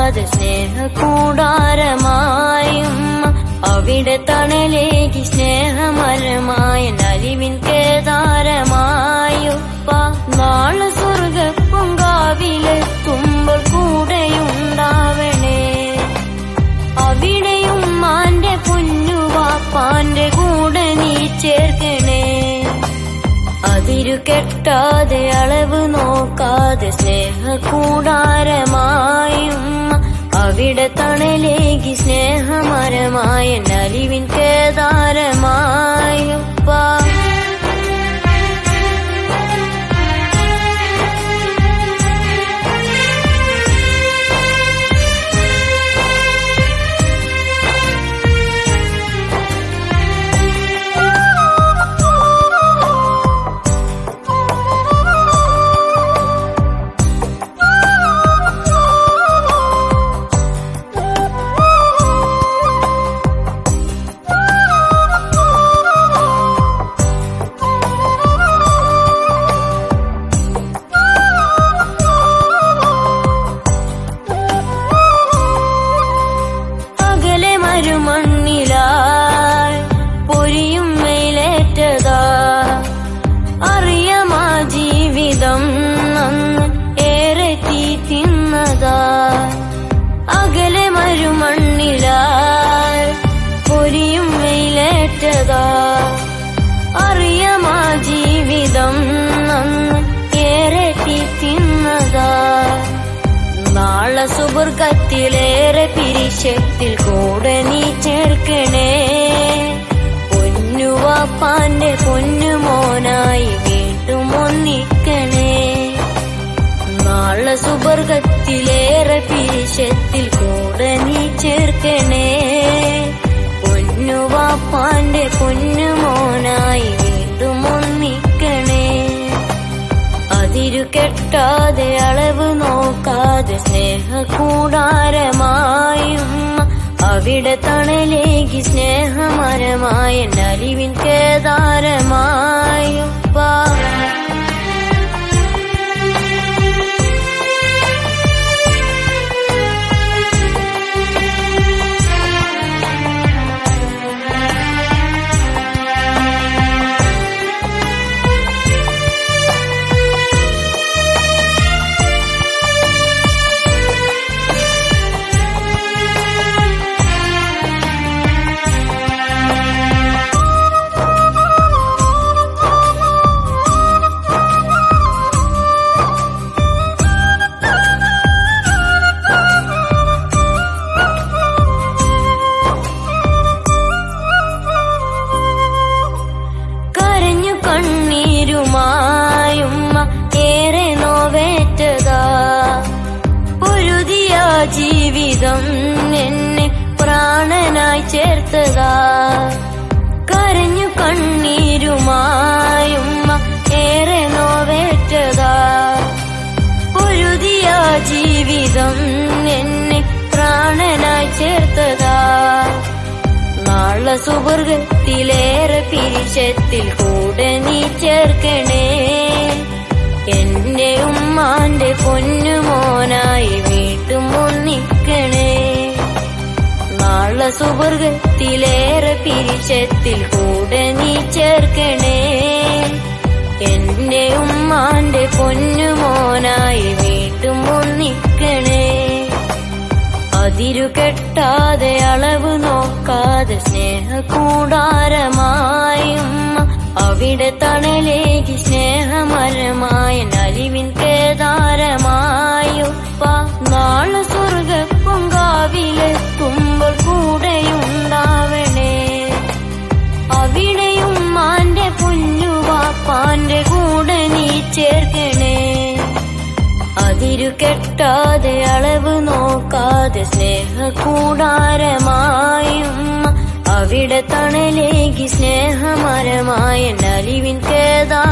നോക്കാതെ സ്നേഹക്കൂടാരമായും അവിടെ തണലേകി സ്നേഹമരമായ നലിവിൻ കേദാരമായുപ്പ നാളെ സ്വർഗ പൊങ്കാവിലെത്തുമ്പോൾ കൂടെയുണ്ടാവണേ അവിടെയും മാന്റെ പൊന്നുവാപ്പാന്റെ കൂടെ നീ ചേർക്കണേ അതിരു കെട്ടാതെ അളവ് നോക്കാതെ സ്നേഹക്കൂടാരമായും അവിടെ തണലേകി സ്നേഹമരമായ നലിവിൻ കേദാരമായുപ്പാ അകലെ മരുമണ്ണിലായി പൊരിയും വെയിലേറ്റതാ അറിയാമാ ജീവിതം അന്ന് ഏറെ തീ തിന്നതാ അകലെ മരുമണ്ണിലായി പൊരിയും വെയിലേറ്റതാ അറിയാമാ ജീവിതം അന്ന് ഏറെ തീ തിന്നതാ നാളെ സുബർഗത്തിലേറെ പിരിശത്തിൽ കൂടെ നീ ചേർക്കണേ പൊന്നുവാപ്പാന്റെ പൊന്നുമോനായി വീണ്ടും ഒന്നിക്കണേ നാളെ സുബർഗത്തിലേറെ പിരിശത്തിൽ കൂടെ നീ ചേർക്കണേ പൊന്നുവാപ്പാന്റെ പൊന്നുമോനായി വീണ്ടും ഒന്നിക്കണേ അതിരു കെട്ടാതെ അളവ് നോക്കാതെ സ്നേഹക്കൂടാരമായും അവിടെ തണലേകി സ്നേഹമരമായ നലിവിൻ കേദാരമായുപ്പാ കരഞ്ഞു കണ്ണീരുമായും ഏറെ നോവേറ്റതാ പൊരുതിയ ജീവിതം എന്നെ പ്രാണനായി ചേർത്തതാ കരഞ്ഞു കണ്ണീരുമായും ഏറെ നോവേറ്റതാ പൊരുതിയ ജീവിതം എന്നെ പ്രാണനായി ചേർത്തതാ നാളെ സുബർഗത്തിലേറെ പിരിശത്തിൽ കൂടെ നീ ചേർക്കണേ എന്റെ ഉമ്മാന്റെ പൊന്നുമോനായി വീട്ടും ഒന്നിക്കണേ നാളെ സുബർഗത്തിലേറെ പിരിശത്തിൽ കൂടെ നീ ചേർക്കണേ എന്റെ ഉമ്മാന്റെ പൊന്നുമോനായി വീട്ടും ഒന്നിക്കണേ അതിരു കെട്ടാതെ അളവ് നോക്കാതെ സ്നേഹക്കൂടാരമായും അവിടെ തണലേകി സ്നേഹമരമായ നലിവിൻ കേദാരമായുപ്പ നാളെ സ്വർഗ പൊങ്കാവിലെത്തുമ്പോൾ കൂടെയുണ്ടാവണേ അവിടെയും മാന്റെ പൊന്നുവാപ്പാന്റെ കൂടെ നീ ചേർക്കണേ അതിരു കെട്ടാതെ അളവ് നോക്കാതെ സ്നേഹക്കൂടാരമായും അവിടെ തണലേകി സ്നേഹമരമായ നലിവിൻ കേദാ